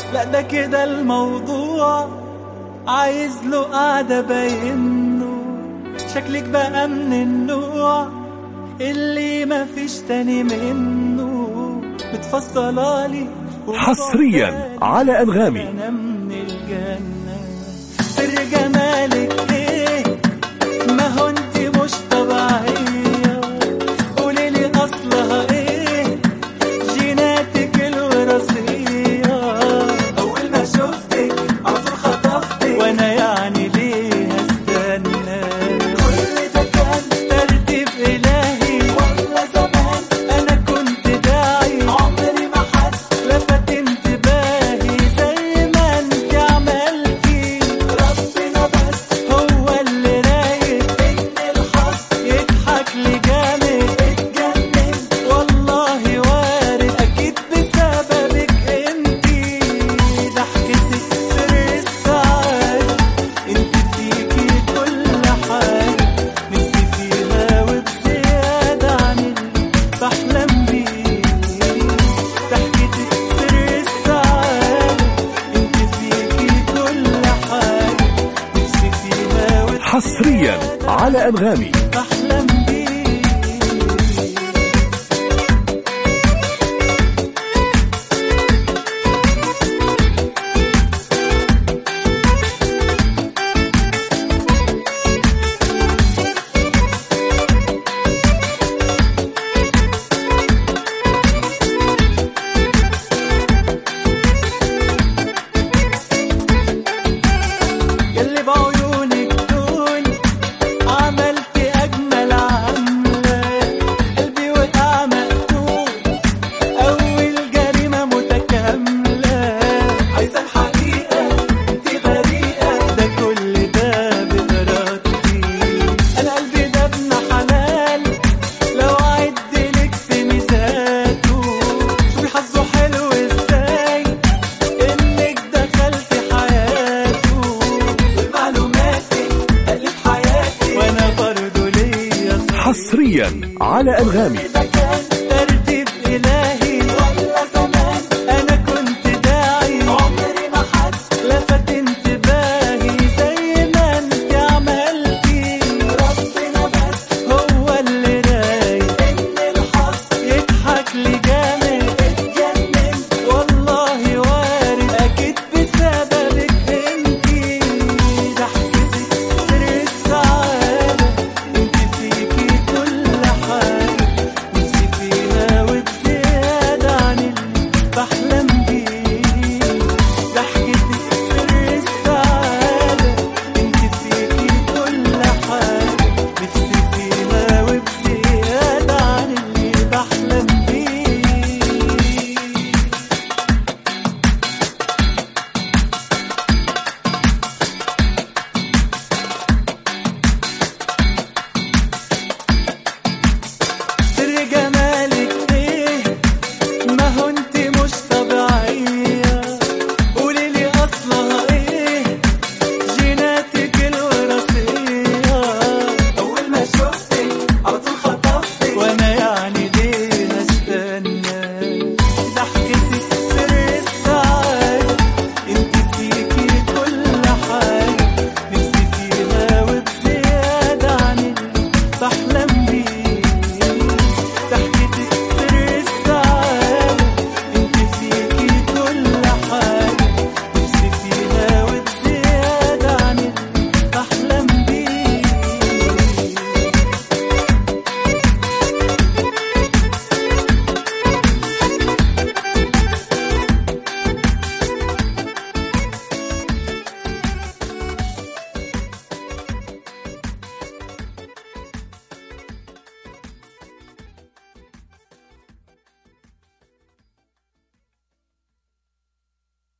لا ده كده الموضوع عايز له قعدة باينه شكلك بقى من النوع اللي مفيش تاني منه متفصلالي حصرياً على أنغامي. أنا من الجنة سر جمالك ايه ما هو انت مش طبيعية قولي لي اصلها ايه جيناتك الوراثية اول ما شفتك عطول خطفتك وانا يعني ليه هستنى كل ده كان ترتيب الهي ولا زمان انا كنت داعي عمري ما حد لفت انتباهي زي ما انت عملتي ربنا بس هو اللي رايق ان الحظ يضحك لي جامد اتجنن والله وارد اكيد بسببك انتي ضحكتك سر السعادة انت فيكي كل حاجة نفسي فيها وبزيادة عن اللي بحلم بيه ضحكتك سر السعادة انت فيكي كل حاجة نفسي فيها وبزيادة حصريا على أنغامي بحلم بيه يلي بعيونك دول عملت اجمل عمله قلبي وقع مقتول اول جريمه متكامله عايزه الحقيقه انت بريئه ده كل ده بارادتي انا قلبي ده ابن حلال لو عد لك في ميزاته شوفي حظه حلو ازاي انك دخلت حياته ومعلوماتك قلب حياتي وانا برضه ليا حصريا على أنغامي